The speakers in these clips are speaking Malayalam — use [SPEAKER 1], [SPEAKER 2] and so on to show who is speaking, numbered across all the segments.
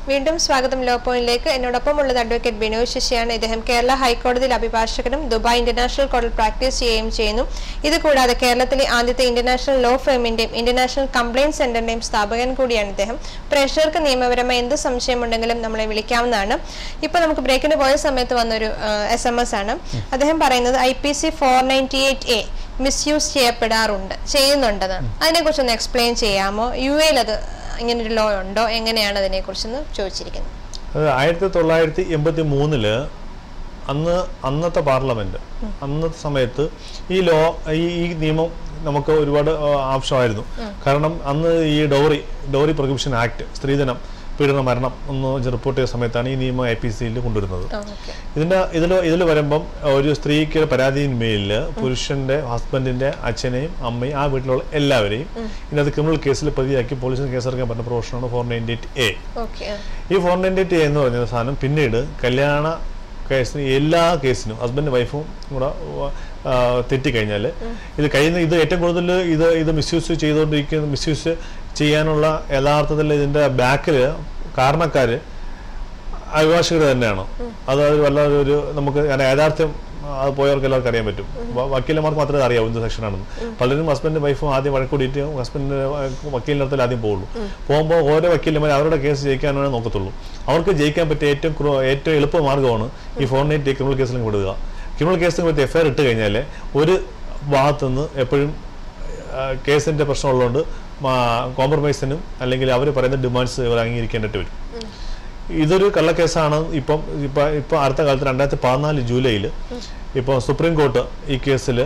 [SPEAKER 1] വീണ്ടും സ്വാഗതം ലോ പോയിന്റിലേക്ക് എന്നോടൊപ്പം ഉള്ളത് അഡ്വക്കേറ്റ് ബിനോയ് ശശിയാണ് ഇദ്ദേഹം കേരള ഹൈക്കോടതിയിൽ അഭിഭാഷകനും ദുബായ് ഇന്റർനാഷണൽ കോടതിയിൽ പ്രാക്ടീസ് ചെയ്യുകയും ചെയ്യുന്നു ഇത് കൂടാതെ കേരളത്തിലെ ആദ്യത്തെ ഇന്റർനാഷണൽ ലോ ഫേമിന്റെയും ഇന്റർനാഷണൽ കംപ്ലയിന്റ് സെന്ററിന്റെയും സ്ഥാപകൻ കൂടിയാണ് ഇദ്ദേഹം പ്രേക്ഷകർക്ക് നിയമപരമായി എന്ത് സംശയമുണ്ടെങ്കിലും നമ്മളെ വിളിക്കാവുന്നതാണ് ഇപ്പോൾ നമുക്ക് ബ്രേക്കിന് പോയ സമയത്ത് വന്നൊരു എസ് എം എസ് ആണ് അദ്ദേഹം പറയുന്നത് I P C four ninety eight A misuse ചെയ്യപ്പെടാറുണ്ട് ചെയ്യുന്നുണ്ടെന്നാണ് അതിനെക്കുറിച്ച് ഒന്ന് എക്സ്പ്ലെയിൻ ചെയ്യാമോ യു എയിൽ അത് ഇങ്ങനൊരു ലോ ഉണ്ടോ എങ്ങനെയാണ് അതിനെക്കുറിച്ചെന്ന് ചോദിച്ചിരിക്കുന്നത്
[SPEAKER 2] അത് ആയിരത്തി തൊള്ളായിരത്തി എൺപത്തി മൂന്നില് അന്ന് അന്നത്തെ പാർലമെന്റ് അന്നത്തെ സമയത്ത് ഈ ലോ ഈ ഈ നിയമം നമുക്ക് ഒരുപാട് ആ, ആവശ്യമായിരുന്നു കാരണം അന്ന് ഈ ഡോറി ഡോറി പ്രൊഹിബിഷൻ ആക്ട് സ്ത്രീധനം പീഡന മരണം ഒന്ന് റിപ്പോർട്ട് ചെയ്ത സമയത്താണ് ഈ നിയമം ഐ പി സിയിൽ കൊണ്ടുവരുന്നത്
[SPEAKER 1] ഓക്കെ
[SPEAKER 2] ഇതിന്റെ ഇതിൽ ഇതിൽ വരുമ്പം ഒരു സ്ത്രീക്ക് പരാതിയിന്മേലിൽ പുരുഷന്റെ ഹസ്ബൻഡിന്റെ അച്ഛനെയും അമ്മയും ആ വീട്ടിലുള്ള എല്ലാവരെയും ഇതിനകത്ത് ക്രിമിനൽ കേസിൽ പ്രതിയാക്കി പോലീസിന് കേസെടുക്കാൻ പറ്റുന്ന പ്രൊവിഷനാണ് four ninety eight A
[SPEAKER 1] okay
[SPEAKER 2] ഈ ഫോർ നയൻറ്റി എയ്റ്റ് എന്ന് പറഞ്ഞ സാധനം പിന്നീട് കല്യാണ കേസിന് എല്ലാ കേസിനും ഹസ്ബൻഡ് വൈഫും കൂടെ ആ, തെറ്റിക്കഴിഞ്ഞാൽ ഇത് കഴിയുന്ന ഇത് ഏറ്റവും കൂടുതൽ ഇത് ഇത് മിസ്യൂസ് ചെയ്തുകൊണ്ടിരിക്കുന്ന മിസ്യൂസ് ചെയ്യാനുള്ള യഥാർത്ഥത്തിൽ ഇതിൻ്റെ ബാക്കിൽ കാരണക്കാർ അഭിഭാഷകർ തന്നെയാണ് അത് ഒരു വല്ലാതെ ഒരു നമുക്ക് ഞാൻ യാഥാർത്ഥ്യം അത് പോയവർക്ക് എല്ലാവർക്കും അറിയാൻ പറ്റും വ- വക്കീലന്മാർക്ക് മാത്രമേ അറിയാവൂ എന്ത് സെക്ഷനാണെന്ന് പലരും ഹസ്ബൻഡ് വൈഫും ആദ്യം വഴക്കൂടിയിട്ട് ഹസ്ബൻഡിന് വക്കീലിനടുത്തിൽ ആദ്യം പോകുള്ളൂ പോകുമ്പോൾ ഓരോ വക്കീലന്മാർ അവരുടെ കേസ് ജയിക്കാനാണ് നോക്കത്തുള്ളൂ അവർക്ക് ജയിക്കാൻ പറ്റിയ ഏറ്റവും ക്രൂ- ഏറ്റവും എളുപ്പ മാർഗ്ഗമാണ് ഈ ഫോർ നൈറ്റ് ക്രിമിനൽ കേസിലും വിടുക ക്രിമിനൽ കേസിനെ പറ്റി എഫ്ഐആർ ഇട്ട് കഴിഞ്ഞാൽ ഒരു ഭാഗത്തുനിന്ന് എപ്പോഴും ആ, കേസിന്റെ പ്രശ്നമുള്ളതുകൊണ്ട് കോംപ്രമൈസിനും അല്ലെങ്കിൽ അവർ പറയുന്ന ഡിമാൻഡ്സ് ഇവർ അംഗീകരിക്കേണ്ടിട്ട് വരും ഇതൊരു കള്ളക്കേസാണ് ഇപ്പം ഇപ്പം ഇപ്പം അടുത്ത കാലത്ത് രണ്ടായിരത്തി പതിനാല് ജൂലൈയിൽ ഇപ്പോൾ സുപ്രീം കോർട്ട് ഈ കേസിൽ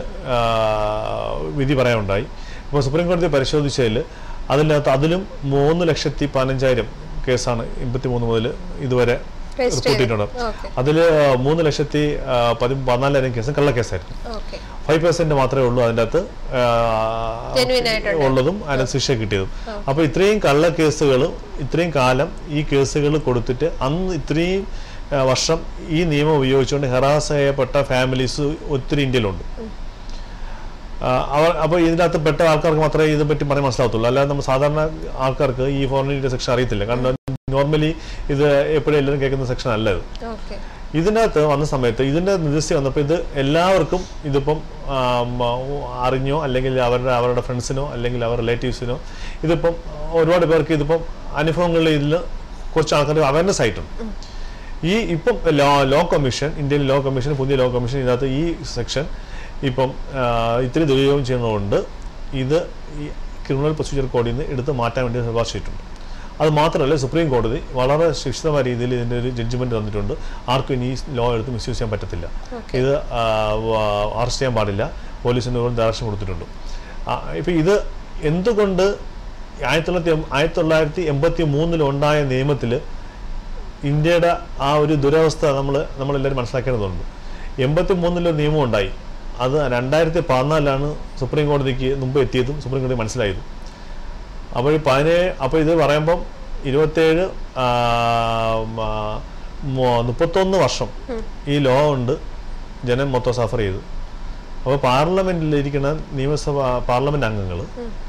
[SPEAKER 2] വിധി പറയാനുണ്ടായി ഇപ്പോൾ സുപ്രീം കോടതി പരിശോധിച്ചതിൽ അതിനകത്ത് അതിലും മൂന്ന് ലക്ഷത്തി പതിനഞ്ചായിരം കേസാണ് എൺപത്തി മൂന്ന് മുതൽ ഇതുവരെ
[SPEAKER 1] Register
[SPEAKER 2] റിപ്പോർട്ട് ചെയ്തിട്ടുണ്ട്
[SPEAKER 1] ഓക്കെ
[SPEAKER 2] അതിൽ മൂന്ന് ലക്ഷത്തി ആ, പതി പതിനാലായിരം കേസും കള്ളക്കേസായിരുന്നു
[SPEAKER 1] ഓക്കെ
[SPEAKER 2] ഫൈവ് പെർസെന്റ് മാത്രമേ ഉള്ളൂ അതിൻ്റെ അകത്ത് ആ,
[SPEAKER 1] Genuine ആയിട്ടുള്ളത്.
[SPEAKER 2] ഉള്ളതും അതിന് ശിക്ഷ കിട്ടിയതും അപ്പോൾ ഇത്രയും കള്ള കേസുകൾ ഇത്രയും കാലം ഈ കേസുകൾ കൊടുത്തിട്ട് അന്ന് ഇത്രയും ആ, വർഷം ഈ നിയമം ഉപയോഗിച്ചുകൊണ്ട് ഹെറാസ് ചെയ്യപ്പെട്ട ഫാമിലീസ് ഒത്തിരി ഇന്ത്യയിലുണ്ട് ആ, അവർ അപ്പോൾ ഇതിനകത്ത് പെട്ട ആൾക്കാർക്ക് മാത്രമേ ഇതിനെ പറ്റി പറയാൻ മനസ്സിലാവത്തുള്ളൂ അല്ലാതെ നമ്മൾ സാധാരണ ആൾക്കാർക്ക് ഈ ഫോറിനിൻ്റെ സെക്ഷൻ അറിയത്തില്ല കാരണം നോർമലി ഇത് എപ്പോഴും എല്ലാവരും കേൾക്കുന്ന സെക്ഷൻ അല്ല ഇത്
[SPEAKER 1] ഓക്കെ
[SPEAKER 2] ഇതിനകത്ത് വന്ന സമയത്ത് ഇതിന്റെ നിരസ്യം വന്നപ്പോൾ ഇത് എല്ലാവർക്കും ഇതിപ്പം ആം, അറിഞ്ഞോ അല്ലെങ്കിൽ അവരുടെ അവരുടെ ഫ്രണ്ട്സിനോ അല്ലെങ്കിൽ അവരുടെ റിലേറ്റീവ്സിനോ ഇതിപ്പം ഒരുപാട് പേർക്ക് ഇതിപ്പം അനുഭവങ്ങളിൽ ഇതിൽ കുറച്ച് ആൾക്കാർ അവയർനെസ് ആയിട്ടുണ്ട് ഈ ഇപ്പം law law commission Indian law commission പുതിയ ലോ കമ്മീഷൻ ഇതിനകത്ത് ഈ സെക്ഷൻ ഇപ്പം ആ, ഇത്തിരി ദുരുപയോഗം ചെയ്യുന്നതുകൊണ്ട് ഇത് ഈ ക്രിമിനൽ പ്രൊസീജിയർ കോഡിൽ നിന്ന് എടുത്ത് മാറ്റാൻ വേണ്ടി ശുപാർശ ചെയ്തിട്ടുണ്ട് അത് മാത്രമല്ല സുപ്രീം കോടതി വളരെ ശിക്ഷിതമായ രീതിയിൽ ഇതിൻ്റെ ഒരു ജഡ്ജ്മെന്റ് തന്നിട്ടുണ്ട് ആർക്കും ഇനി ഈ ലോ എടുത്ത് മിസ്യൂസ് ചെയ്യാൻ പറ്റത്തില്ല ഇത് അറസ്റ്റ് ചെയ്യാൻ പാടില്ല പോലീസിന് ഒരു ഡയറക്ഷൻ കൊടുത്തിട്ടുണ്ട് ഇപ്പം ഇത് എന്തുകൊണ്ട് ആയിരത്തി തൊള്ളായിരത്തി എം- ആയിരത്തി തൊള്ളായിരത്തി എൺപത്തി മൂന്നിൽ ഉണ്ടായ നിയമത്തിൽ ഇന്ത്യയുടെ ആ ഒരു ദുരവസ്ഥ നമ്മൾ നമ്മളെല്ലാവരും മനസ്സിലാക്കേണ്ടതുണ്ട് എൺപത്തി മൂന്നിലൊരു നിയമം ഉണ്ടായി അത് രണ്ടായിരത്തി പതിനാലിലാണ് സുപ്രീം കോടതിക്ക് മുമ്പ് എത്തിയതും സുപ്രീം കോടതി മനസ്സിലായതും അപ്പോൾ ഈ പതിനേഴ് അപ്പോൾ ഇത് പറയുമ്പം ഇരുപത്തേഴ് ആ, മ, മു- മുപ്പത്തൊന്ന് വർഷം ഈ ലോ കൊണ്ട് ജനം മൊത്തം സഫർ ചെയ്തു അപ്പോൾ പാർലമെന്റിലിരിക്കുന്ന നിയമസഭ പാർലമെന്റ് അംഗങ്ങൾ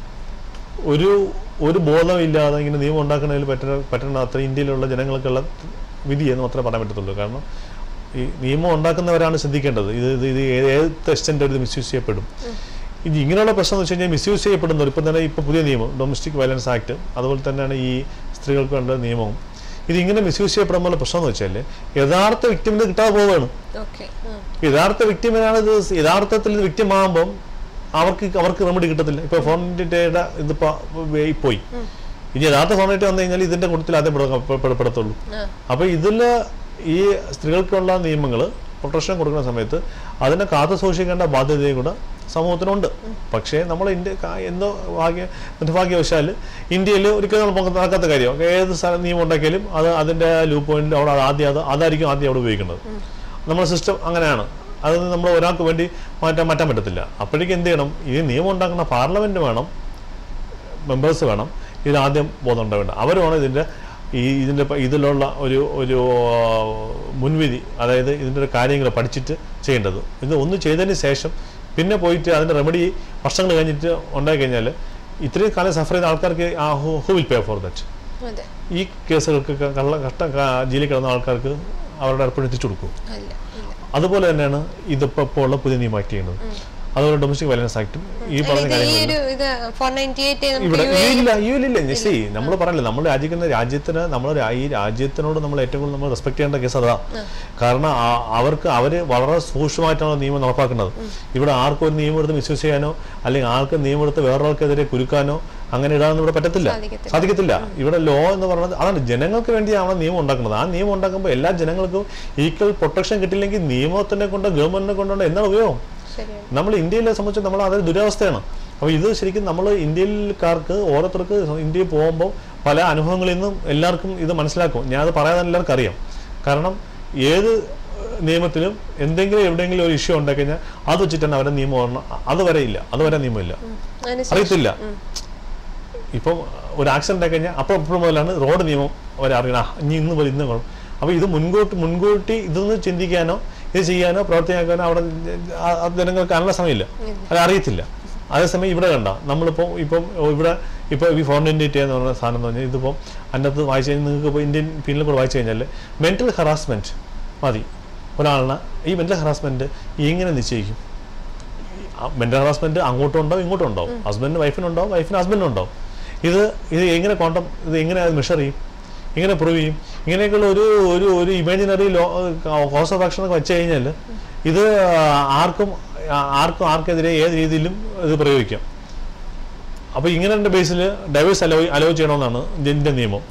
[SPEAKER 2] ഒരു ഒരു ബോധമില്ലാതെ ഇങ്ങനെ നിയമം ഉണ്ടാക്കുന്നതിൽ പറ്റുന്ന പറ്റുന്ന അത്ര ഇന്ത്യയിലുള്ള ജനങ്ങൾക്കുള്ള വിധി എന്ന് മാത്രമേ പറയാൻ പറ്റത്തുള്ളൂ കാരണം ഈ നിയമം ഉണ്ടാക്കുന്നവരാണ് ശ്രദ്ധിക്കേണ്ടത് ഇത് ഇത് ഇത് ഏത് ഏത് എക്സ്റ്റെൻറ്റ് ഇത് മിസ്യൂസ് ചെയ്യപ്പെടും ഇത് ഇങ്ങനെയുള്ള പ്രശ്നം എന്ന് വെച്ച് കഴിഞ്ഞാൽ മിസ്യൂസ് ചെയ്യപ്പെടുന്നവർ ഇപ്പം തന്നെ ഇപ്പോൾ പുതിയ നിയമം ഡൊമസ്റ്റിക് വയലൻസ് ആക്ട് അതുപോലെ തന്നെയാണ് ഈ സ്ത്രീകൾക്ക് വേണ്ട നിയമവും ഇത് ഇങ്ങനെ മിസ്യൂസ് ചെയ്യപ്പെടുമ്പോൾ പ്രശ്നം എന്ന് വെച്ചാൽ യഥാർത്ഥ വിക്ടിമിന് കിട്ടാതെ പോവുകയാണ്
[SPEAKER 1] ഓക്കെ
[SPEAKER 2] യഥാർത്ഥ വിക്ടിമിനാണ് ഇത് യഥാർത്ഥത്തിൽ ഇത് victim ആകുമ്പം അവർക്ക് അവർക്ക് റെമഡി കിട്ടത്തില്ല ഇപ്പൊ ഫോണിന്റെ ഇതിപ്പോ വേ- പോയി ഇനി യഥാർത്ഥ ഫോണിറ്റ് വന്നു കഴിഞ്ഞാൽ ഇതിന്റെ കൂട്ടത്തിൽ ആദ്യം പെട- പെട- പെടത്തുള്ളൂ അപ്പൊ ഇതില് ഈ സ്ത്രീകൾക്കുള്ള നിയമങ്ങൾ പ്രൊട്ടക്ഷൻ കൊടുക്കുന്ന സമയത്ത് അതിനെ കാത്തു സൂക്ഷിക്കേണ്ട ബാധ്യതയും കൂടെ സമൂഹത്തിനുണ്ട് പക്ഷേ നമ്മൾ ഇന്ത്യ കാ- എന്തോ ഭാഗ്യ നിർഭാഗ്യവശാൽ ഇന്ത്യയിൽ ഒരിക്കലും നമ്മൾ നടക്കാത്ത കാര്യം ഏത് സ്ഥലം നിയമം ഉണ്ടാക്കിയാലും അത് അതിന്റെ ലൂപ്പ് പോയിന്റിൽ അവിടെ അത് ആദ്യം അത് അതായിരിക്കും ആദ്യം അവിടെ ഉപയോഗിക്കുന്നത് നമ്മുടെ സിസ്റ്റം അങ്ങനെയാണ് അത് നമ്മൾ ഒരാൾക്ക് വേണ്ടി മാറ്റാൻ മാറ്റാൻ പറ്റത്തില്ല അപ്പോഴേക്കും എന്ത് ചെയ്യണം ഈ നിയമം ഉണ്ടാക്കുന്ന പാർലമെന്റ് വേണം മെമ്പേഴ്സ് വേണം ഇതിന് ആദ്യം ബോധം ഉണ്ടാവേണ്ട അവർ വേണം ഇതിൻ്റെ ഈ ഇതിൻ്റെ പ- ഇതിലുള്ള ഒരു ഒരു ആ, മുൻവിധി അതായത് ഇതിൻ്റെ ഒരു കാര്യങ്ങൾ പഠിച്ചിട്ട് ചെയ്യേണ്ടത് ഇത് ഒന്ന് ചെയ്തതിന് ശേഷം പിന്നെ പോയിട്ട് അതിൻ്റെ റെമഡി വർഷങ്ങൾ കഴിഞ്ഞിട്ട് ഉണ്ടായി കഴിഞ്ഞാൽ ഇത്രയും കാലം സഫർ ചെയ്ത ആൾക്കാർക്ക് who will pay for that
[SPEAKER 1] അതെ
[SPEAKER 2] ഈ കേസുകൾക്ക് ക- കള്ള കഷ്ട ക- ജയിലിൽ കിടന്ന ആൾക്കാർക്ക് അവരുടെ അർപ്പണം എത്തിച്ചു കൊടുക്കും
[SPEAKER 1] അല്ല ഇല്ല
[SPEAKER 2] അതുപോലെ തന്നെയാണ് ഇതിപ്പോൾ ഇപ്പോൾ ഉള്ള പുതിയ നിയമം ആക്ട് ചെയ്യുന്നത് അതുപോലെ ഡൊമസ്റ്റിക് വയലൻസ് ആക്ടും ഈ
[SPEAKER 1] അല്ല,
[SPEAKER 2] പറഞ്ഞ
[SPEAKER 1] ഇത് ഈ
[SPEAKER 2] കാര്യങ്ങൾ
[SPEAKER 1] ഒരു ഇത് ഫോർ നയൻറ്റി എയ്റ്റ്
[SPEAKER 2] ഇവിടെ
[SPEAKER 1] നമുക്ക് യു
[SPEAKER 2] ഇല്ല യു ഇല്ല സി നമ്മൾ പറയില്ല നമ്മൾ രാജിക്കുന്ന രാജ്യത്തിന് നമ്മൾ ഈ രാജ്യത്തിനോട് നമ്മൾ ഏറ്റവും കൂടുതൽ നമ്മൾ റെസ്പെക്ട് ചെയ്യേണ്ട കേസ് അതാ കാരണം ആ- അവർക്ക് അവർ വളരെ സൂക്ഷ്മമായിട്ടാണ് നിയമം നടപ്പാക്കുന്നത് ഇവിടെ ആർക്കും ഒരു നിയമം എടുത്ത് മിസ്യൂസ് ചെയ്യാനോ അല്ലെങ്കിൽ ആർക്ക് നിയമം എടുത്ത് വേറൊരാൾക്കെതിരെ കുരുക്കാനോ അങ്ങനെ ഇടാനൊന്നും ഇവിടെ പറ്റത്തില്ല
[SPEAKER 1] സാധിക്കത്തില്ല.
[SPEAKER 2] സാധിക്കത്തില്ല ഇവിടെ ലോ എന്ന് പറയുന്നത് അതാണ് ജനങ്ങൾക്ക് വേണ്ടിയാണ് നിയമം ഉണ്ടാക്കുന്നത് ആ നിയമം ഉണ്ടാക്കുമ്പോൾ എല്ലാ ജനങ്ങൾക്കും ഈക്വൽ പ്രൊട്ടക്ഷൻ കിട്ടില്ലെങ്കിൽ നിയമത്തിനെ കൊണ്ട് ഗവൺമെന്റിനെ കൊണ്ടുകൊണ്ട് എന്താണ് ഉപയോഗം
[SPEAKER 1] ശരിയാണ്
[SPEAKER 2] നമ്മൾ ഇന്ത്യയിലെ സംബന്ധിച്ച് നമ്മൾ അതൊരു ദുരവസ്ഥയാണ് അപ്പോൾ ഇത് ശരിക്കും നമ്മൾ ഇന്ത്യയിൽക്കാർക്ക് ഓരോരുത്തർക്ക് ഇന്ത്യയിൽ പോകുമ്പോൾ പല അനുഭവങ്ങളിൽ നിന്നും എല്ലാവർക്കും ഇത് മനസ്സിലാക്കും ഞാൻ അത് പറയാതെ എല്ലാവർക്കും അറിയാം കാരണം ഏത് നിയമത്തിലും എന്തെങ്കിലും എവിടെയെങ്കിലും ഒരു ഇഷ്യൂ ഉണ്ടായി കഴിഞ്ഞാൽ അത് വെച്ചിട്ടാണ് അവരുടെ നിയമം വരണം അതുവരെ ഇല്ല അതുവരെ നിയമമില്ല
[SPEAKER 1] അതിനുശേഷം
[SPEAKER 2] അറിയത്തില്ല ഇപ്പം ഒരു ആക്സിഡന്റ് ആയി കഴിഞ്ഞാൽ അപ്പോൾ അപ്പോൾ മുതലാണ് റോഡ് നിയമം അവർ അറിയണം ആ, ഇനി ഇന്ന് പോലെ ഇന്ന് കൊള്ളണം അപ്പോൾ ഇത് മുൻകൂട്ടി മുൻകൂട്ടി ഇതൊന്ന് ചിന്തിക്കാനോ ഇത് ചെയ്യാനോ പ്രവർത്തിക്കാനോ അവിടെ ആ- ആ ജനങ്ങൾക്ക് അതിനുള്ള സമയമില്ല അത് അറിയത്തില്ല അതേസമയം ഇവിടെ കണ്ട നമ്മളിപ്പോൾ ഇപ്പം ഇവിടെ ഇപ്പോൾ ഈ ഫോർ നയൻറ്റി എന്ന് പറയുന്ന സാധനം എന്ന് പറഞ്ഞാൽ ഇതിപ്പം അതിനകത്ത് വായിച്ചു കഴിഞ്ഞാൽ നിങ്ങൾക്ക് ഇപ്പോൾ ഇന്ത്യൻ പീനൽ കൂടെ വായിച്ചു കഴിഞ്ഞാൽ മെൻ്റൽ ഹറാസ്മെൻറ്റ് മതി ഒരാളിനെ ഈ മെൻ്റൽ ഹറാസ്മെൻറ്റ് എങ്ങനെ നിശ്ചയിക്കും മെന്റൽ ഹറാസ്മെന്റ് അങ്ങോട്ടും ഉണ്ടാവും ഇങ്ങോട്ടും ഉണ്ടാവും ഹസ്ബൻഡിന് വൈഫിനുണ്ടാവും വൈഫിന് ഹസ്ബൻഡിനും ഉണ്ടാവും ഇത് ഇത് എങ്ങനെ കോണ്ടം ഇത് എങ്ങനെ മെഷർ ചെയ്യും എങ്ങനെ പ്രൂവ് ചെയ്യും ഇങ്ങനെയൊക്കെയുള്ള ഒരു ഒരു ഒരു imaginary law cause of action ഒക്കെ വെച്ച് കഴിഞ്ഞാൽ ഇത് ആർക്കും ആർക്കും ആർക്കെതിരെ ഏത് രീതിയിലും ഇത് പ്രയോഗിക്കാം അപ്പോൾ ഇങ്ങനെ ബേസിൽ ഡൈവേഴ്സ് അലോ അലോ ചെയ്യണമെന്നാണ് ഇന്ത്യൻ നിയമം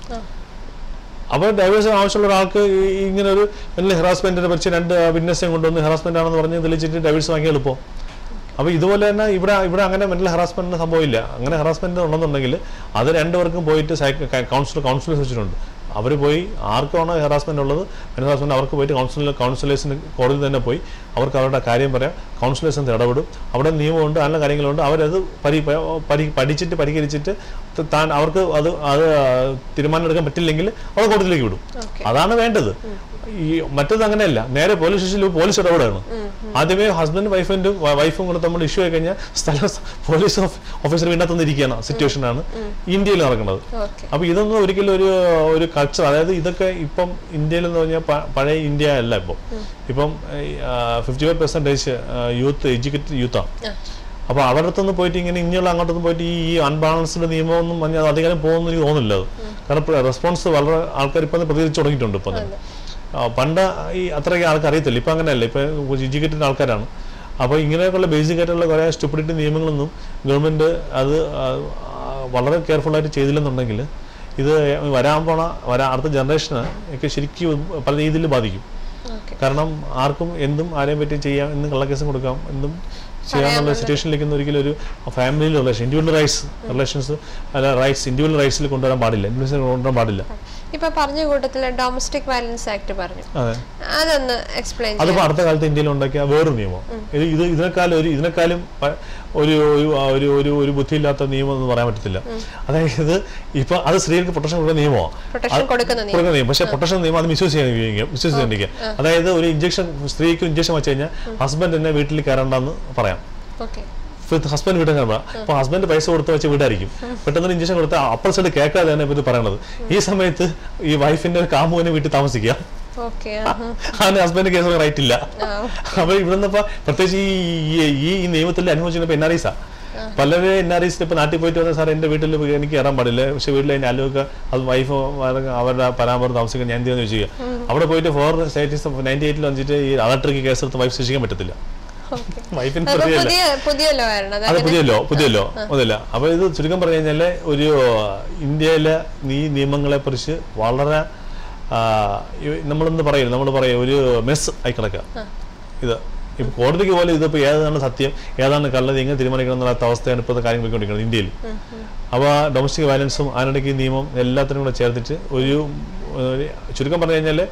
[SPEAKER 2] അപ്പോൾ ഡൈവേഴ്സ് ആവശ്യമുള്ള ഒരാൾക്ക് ഈ- ഈ ഇങ്ങനെ ഒരു വലിയ ഹറാസ്മെന്റിനെ പറിച്ച് രണ്ട് വിറ്റ്നസിനെ കൊണ്ടുവന്ന് ഹറാസ്മെന്റ് ആണെന്ന് പറഞ്ഞ് തെളിയിച്ചിട്ട് ഡൈവേഴ്സ് വാങ്ങി എളുപ്പം അപ്പോൾ ഇതുപോലെ തന്നെ ഇവിടെ ഇവിടെ അങ്ങനെ മെന്റൽ ഹറാസ്മെന്റിന് സംഭവമില്ല അങ്ങനെ ഹറാസ്മെന്റ് ഉണ്ടെന്നുണ്ടെങ്കിൽ അത് രണ്ടുപേർക്കും പോയിട്ട് സൈക്ക കൗൺസിലർ കൗൺസിലേഴ്സ് വെച്ചിട്ടുണ്ട് അവർ പോയി ആർക്കാണോ ഹറാസ്മെന്റ് ഉള്ളത് മെന്റൽ ഹറാസ്മെന്റ് അവർക്ക് പോയിട്ട് കൗൺസിലർ കൗൺസിലേഴ്സിന് കോടതി തന്നെ പോയി അവർക്ക് അവരുടെ കാര്യം പറയാം കൗൺസിലേഴ്സ് എന്ത് ഇടപെടും അവിടെ നിയമമുണ്ട് നല്ല കാര്യങ്ങളുണ്ട് അവരത് പരി പരി പഠിച്ചിട്ട് പരിഹരിച്ചിട്ട് ത- താൻ അവർക്ക് അത് അത് തീരുമാനം എടുക്കാൻ പറ്റില്ലെങ്കിൽ അവർ കോടതിയിലേക്ക് വിടും
[SPEAKER 1] ഓക്കെ
[SPEAKER 2] അതാണ് വേണ്ടത് ഈ മറ്റത് അങ്ങനെയല്ല നേരെ പോലീസ് സ്റ്റേഷനിൽ പോലീസ് ഇടപെടുകയാണ് ആദ്യമേ ഹസ്ബൻഡ് വൈഫിൻ്റെ വൈഫും കൂടെ തമ്മിൽ ഇഷ്യൂ ആയി കഴിഞ്ഞാൽ സ്ഥല പോലീസ് ഓഫീസർ വീണ്ടാത്തുനിന്ന് ഇരിക്കുകയാണ് സിറ്റുവേഷനാണ് ഇന്ത്യയിൽ നടക്കുന്നത്
[SPEAKER 1] ഓക്കെ
[SPEAKER 2] അപ്പോൾ ഇതൊന്നും ഒരിക്കലും ഒരു ഒരു കൾച്ചർ അതായത് ഇതൊക്കെ ഇപ്പം ഇന്ത്യയിൽ എന്ന് പറഞ്ഞാൽ പ- പഴയ ഇന്ത്യ അല്ല ഇപ്പം ഇപ്പം fifty five percentage youth educated യൂത്താണ് അപ്പോൾ അവരുടെ അടുത്തൊന്നും പോയിട്ട് ഇങ്ങനെ ഇനിയുള്ള അങ്ങോട്ടൊന്നും പോയിട്ട് ഈ ഈ അൺബാലൻസ്ഡ് നിയമമൊന്നും പറഞ്ഞാൽ അധികം പോകുമെന്ന് എനിക്ക് തോന്നുന്നില്ല അത് കാരണം റെസ്പോൺസ് വളരെ ആൾക്കാർ ഇപ്പം പ്രതികരിച്ച് തുടങ്ങിയിട്ടുണ്ട് ഇപ്പം തന്നെ ആ, പണ്ട് ഈ അത്രയ്ക്ക് ആൾക്ക് അറിയത്തില്ല ഇപ്പം അങ്ങനെയല്ല ഇപ്പം എഡ്യൂക്കേറ്റഡ് ആൾക്കാരാണ് അപ്പോൾ ഇങ്ങനെയൊക്കെയുള്ള ബേസിക് ആയിട്ടുള്ള കുറേ സ്റ്റുപ്പിഡിറ്റി നിയമങ്ങളൊന്നും ഗവൺമെൻറ് അത് ആ, ആ, വളരെ കെയർഫുള്ളായിട്ട് ചെയ്തില്ലെന്നുണ്ടെങ്കിൽ ഇത് വരാൻ പോണ വരാ അടുത്ത ജനറേഷന് ഒക്കെ ശരിക്കും പല രീതിയിൽ ബാധിക്കും
[SPEAKER 1] ഓക്കെ
[SPEAKER 2] കാരണം ആർക്കും എന്തും ആരെയും പറ്റി ചെയ്യാം എന്നും കള്ളക്കേസും കൊടുക്കാം എന്തും ചെയ്യാന്നുള്ള സിറ്റുവേഷനിലേക്ക് ഒന്നും ഒരിക്കലും ഒരു family relation individual rights relations അല്ല റൈറ്റ്സ് ഇൻഡിവിജ്വൽ റൈറ്റ്സിൽ കൊണ്ടുവരാൻ പാടില്ല ഇൻഡിവിജ്വൽ കൊണ്ടുവരാൻ പാടില്ല
[SPEAKER 1] ഇപ്പൊ പറഞ്ഞ കൂട്ടത്തിൽ ഡൊമസ്റ്റിക് വയലൻസ് ആക്ട് പറഞ്ഞു
[SPEAKER 2] അതെ
[SPEAKER 1] അതൊന്ന് എക്സ്പ്ലെയിൻ ചെയ്യാം
[SPEAKER 2] അതിപ്പോൾ അടുത്ത കാലത്ത് ഇന്ത്യയിൽ ഉണ്ടാക്കിയ വേറൊരു നിയമം ഇത് ഇത് ഇതിനേക്കാളും ഒരു ഇതിനേക്കാളും പ- ഒരു ഒരു ഒരു ഒരു ഒരു ബുദ്ധിയില്ലാത്ത നിയമം എന്ന് പറയാൻ പറ്റത്തില്ല അതായത് ഇപ്പൊ അത് സ്ത്രീകൾക്ക് പ്രൊട്ടക്ഷൻ കൊടുക്കുന്ന നിയമമാണ്
[SPEAKER 1] പ്രൊട്ടക്ഷൻ കൊടുക്കുന്ന നിയമം
[SPEAKER 2] കൊടുക്കുന്ന നിയമം പക്ഷേ പ്രൊട്ടക്ഷൻ നിയമം അത് മിസ്യൂസ് ചെയ്യാൻ ഉപയോഗിക്കാം മിസ്യൂസ് ചെയ്യാണ്ടിരിക്കുക അതായത് ഒരു ഇഞ്ചക്ഷൻ സ്ത്രീക്ക് ഇഞ്ചക്ഷൻ വെച്ച് കഴിഞ്ഞാൽ ഹസ്ബൻഡ് എന്നെ വീട്ടിൽ കയറണ്ടെന്ന് പറയാം
[SPEAKER 1] ഓക്കെ
[SPEAKER 2] ഹസ്ബൻഡ് വീട്ടിൽ കയറാം അപ്പോൾ ഹസ്ബൻഡ് പൈസ കൊടുത്ത് വെച്ച് വീടായിരിക്കും പെട്ടെന്ന് ഇഞ്ചക്ഷൻ കൊടുത്ത് അപ്പർ സൈഡ് കേൾക്കാതെ തന്നെ ഇവർ പറയണത് ഈ സമയത്ത് ഈ വൈഫിന്റെ കാമുവിനെ വീട്ടിൽ താമസിക്കുക
[SPEAKER 1] ഓക്കെ
[SPEAKER 2] അതിന് ഹസ്ബൻഡ് കേസ് റൈറ്റ് ഇല്ല അപ്പൊ ഇവിടുന്ന് ഇപ്പൊ പ്രത്യേകിച്ച് ഈ ഈ ഈ നിയമത്തിൽ അനുഭവിച്ചിരുന്ന എൻ ആർ ഐസാ പലരെ എൻ ആർ ഐസിൽ ഇപ്പൊ നാട്ടിൽ പോയിട്ട് വന്ന സാർ എന്റെ വീട്ടിൽ എനിക്ക് കയറാൻ പാടില്ല പക്ഷെ വീട്ടിൽ അതിന്റെ അലുവൊക്കെ അത് വൈഫ് അവരുടെ പരാമർശം താമസിക്കാൻ ഞാൻ എന്ത് ചെയ്യുന്നു ചോദിക്കുക അവിടെ പോയിട്ട് ഫോർ സ്റ്റേറ്റസ് നയൻറ്റി എയ്റ്റിൽ വന്നിട്ട് ഈ അലക്ട്രിക് കേസ് എടുത്ത് വൈഫ് ശിക്ഷിക്കാൻ പറ്റത്തില്ല
[SPEAKER 1] ഓക്കെ
[SPEAKER 2] വൈഫിന്
[SPEAKER 1] അപ്പൊ
[SPEAKER 2] പ്രതിയല്ല
[SPEAKER 1] പുതിയ പുതിയ ലോ ആയിരുന്നു
[SPEAKER 2] അത്
[SPEAKER 1] അതങ്ങനെ
[SPEAKER 2] പുതിയല്ലോ പുതിയല്ലോ അതല്ല അപ്പൊ ഇത് ചുരുക്കം പറഞ്ഞു കഴിഞ്ഞാല് ഒരു ഇന്ത്യയിലെ ഈ നിയമങ്ങളെ കുറിച്ച് വളരെ ആ, ഈ- നമ്മളെന്ന് പറയും നമ്മൾ പറയും ഒരു മെസ് ആയി കിടക്കുക ഇത് ഇപ്പൊ കോടതിക്ക് പോലെ ഇതിപ്പോ ഏതാണ് സത്യം ഏതാണ് കള്ളത് എങ്ങനെ തീരുമാനിക്കണം എന്നുള്ള അവസ്ഥയാണ് ഇപ്പോഴത്തെ കാര്യം പോയിക്കൊണ്ടിരിക്കുന്നത് ഇന്ത്യയിൽ അപ്പോൾ ഡൊമസ്റ്റിക് വയലൻസും അതിനിടയ്ക്ക് ഈ നിയമം എല്ലാത്തിനും കൂടെ ചേർത്തിട്ട് ഒരു ഒരു ചുരുക്കം പറഞ്ഞു കഴിഞ്ഞാൽ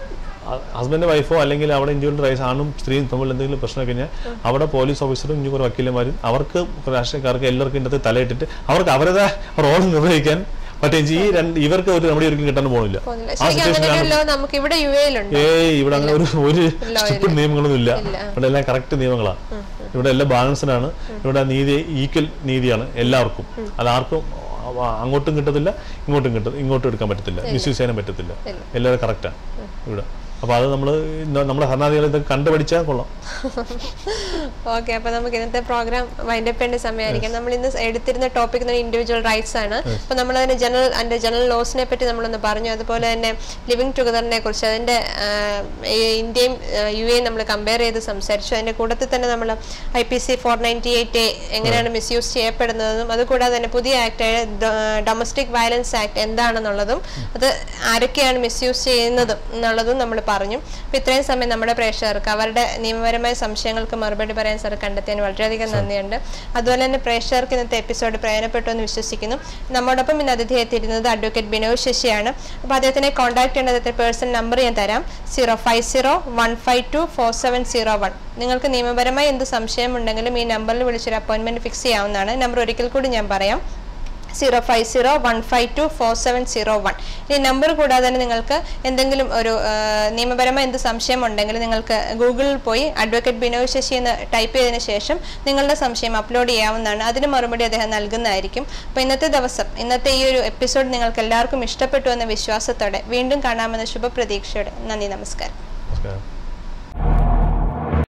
[SPEAKER 2] ഹസ്ബൻഡ് വൈഫോ അല്ലെങ്കിൽ അവിടെ ഇൻഡിവിജ്വൽ റൈസ് ആണും സ്ത്രീയും തമ്മിൽ എന്തെങ്കിലും പ്രശ്നം കഴിഞ്ഞാൽ അവിടെ പോലീസ് ഓഫീസറും ഇനി കുറേ വക്കീലന്മാരും അവർക്ക് രാഷ്ട്രീയക്കാർക്ക് എല്ലാവർക്കും ഇതിൻ്റെ അകത്ത് തലയിട്ടിട്ട് അവർക്ക് അവരുടെ റോൾ നിർവഹിക്കാൻ പറ്റുകയും ചെയ്യും. ഈ രണ്ട് ഇവർക്ക് ഒരു നമ്മുടെ ഒരിക്കലും കിട്ടാൻ പോകുന്നില്ല
[SPEAKER 1] പോകുന്നില്ല
[SPEAKER 2] ആ
[SPEAKER 1] ശരിക്കും അങ്ങനെ ഒരു
[SPEAKER 2] സിറ്റുവേഷനിലാണ്
[SPEAKER 1] ലോ നമുക്ക് ഇവിടെ യു എയിലുണ്ട്
[SPEAKER 2] ഏയ് ഇവിടെ അങ്ങനെ ഒരു ഒരു
[SPEAKER 1] Law
[SPEAKER 2] സ്ട്രിക്റ്റ് നിയമങ്ങളൊന്നും ഇല്ല
[SPEAKER 1] ഇല്ല.
[SPEAKER 2] ഇവിടെ എല്ലാം കറക്റ്റ് നിയമങ്ങളാണ് ഇവിടെ എല്ലാം ബാലൻസ്ഡ് ആണ് ഇവിടെ നീതി ഈക്വൽ നീതിയാണ് എല്ലാവർക്കും അത് ആർക്കും അവ- അങ്ങോട്ടും കിട്ടത്തില്ല ഇങ്ങോട്ടും കിട്ടും ഇങ്ങോട്ടും എടുക്കാൻ പറ്റത്തില്ല മിസ്യൂസ് ചെയ്യാനും പറ്റത്തില്ല എല്ലാവരും കറക്റ്റാണ് ഇവിടെ അപ്പോൾ അത് നമ്മൾ നമ്മുടെ ഭരണാധികാരി ഇതൊക്കെ കണ്ടുപഠിച്ചാൽ കൊള്ളാം
[SPEAKER 1] ഓക്കെ അപ്പൊ നമുക്ക് ഇന്നത്തെ പ്രോഗ്രാം വൈൻഡപ്പ് ചെയ്യേണ്ട സമയമായിരിക്കും നമ്മൾ ഇന്ന് എഴുത്തിരുന്ന ടോപ്പിക് ഇൻഡിവിജ്വൽ റൈറ്റ്സ് ആണ് അപ്പൊ നമ്മൾ അതിന് ജനറൽ അതിന്റെ ജനറൽ ലോസിനെ പറ്റി നമ്മളൊന്ന് പറഞ്ഞു അതുപോലെ തന്നെ ലിവിങ് ടുഗദറിനെ കുറിച്ച് അതിന്റെ ആ, ഈ ഇന്ത്യയും യു എയും നമ്മൾ കമ്പയർ ചെയ്ത് സംസാരിച്ചു അതിന്റെ കൂട്ടത്തിൽ തന്നെ നമ്മൾ I P C four ninety eight എങ്ങനെയാണ് മിസ്യൂസ് ചെയ്യപ്പെടുന്നതെന്നും അതുകൂടാതെ തന്നെ പുതിയ ആക്ട് ഡൊമസ്റ്റിക് വയലൻസ് ആക്ട് എന്താണെന്നുള്ളതും അത് ആരൊക്കെയാണ് മിസ്യൂസ് ചെയ്യുന്നതും എന്നുള്ളതും നമ്മൾ പറഞ്ഞു അപ്പൊ ഇത്രയും സമയം നമ്മുടെ പ്രേക്ഷകർക്ക് അവരുടെ നിയമപരമായ സംശയങ്ങൾക്ക് മറുപടി പറയാൻ സാർ കണ്ടെത്തിയതിന് വളരെയധികം നന്ദിയുണ്ട് അതുപോലെ തന്നെ പ്രേക്ഷകർക്ക് ഇന്നത്തെ എപ്പിസോഡ് പ്രയോജനപ്പെട്ടു എന്ന് വിശ്വസിക്കുന്നു നമ്മോടൊപ്പം ഇന്ന് അതിഥി എത്തിയിരുന്നത് അഡ്വക്കേറ്റ് ബിനോയ് ശശിയാണ് അപ്പോൾ അദ്ദേഹത്തിനെ കോൺടാക്ട് ചെയ്യേണ്ട അദ്ദേഹത്തെ പേഴ്സണൽ നമ്പർ ഞാൻ തരാം zero five zero one five two four seven zero one നിങ്ങൾക്ക് നിയമപരമായി എന്ത് സംശയമുണ്ടെങ്കിലും ഈ നമ്പറിൽ വിളിച്ചൊരു അപ്പോയിൻമെന്റ് ഫിക്സ് ചെയ്യാവുന്നതാണ് നമ്പർ ഒരിക്കൽ കൂടി ഞാൻ പറയാം zero five zero one five two four seven zero one ഈ നമ്പർ കൂടാതെ തന്നെ നിങ്ങൾക്ക് എന്തെങ്കിലും ഒരു ആ, നിയമപരമായ എന്ത് സംശയം ഉണ്ടെങ്കിൽ നിങ്ങൾക്ക് ഗൂഗിളിൽ പോയി അഡ്വക്കേറ്റ് ബിനോയ് ശശി എന്ന് ടൈപ്പ് ചെയ്തതിന് ശേഷം നിങ്ങളുടെ സംശയം അപ്ലോഡ് ചെയ്യാവുന്നതാണ് അതിന് മറുപടി അദ്ദേഹം നൽകുന്നതായിരിക്കും അപ്പോൾ ഇന്നത്തെ ദിവസം ഇന്നത്തെ ഈ ഒരു എപ്പിസോഡ് നിങ്ങൾക്ക് എല്ലാവർക്കും ഇഷ്ടപ്പെട്ടു എന്ന വിശ്വാസത്തോടെ വീണ്ടും കാണാമെന്ന ശുഭപ്രതീക്ഷയോടെ നന്ദി നമസ്കാരം
[SPEAKER 2] നമസ്കാരം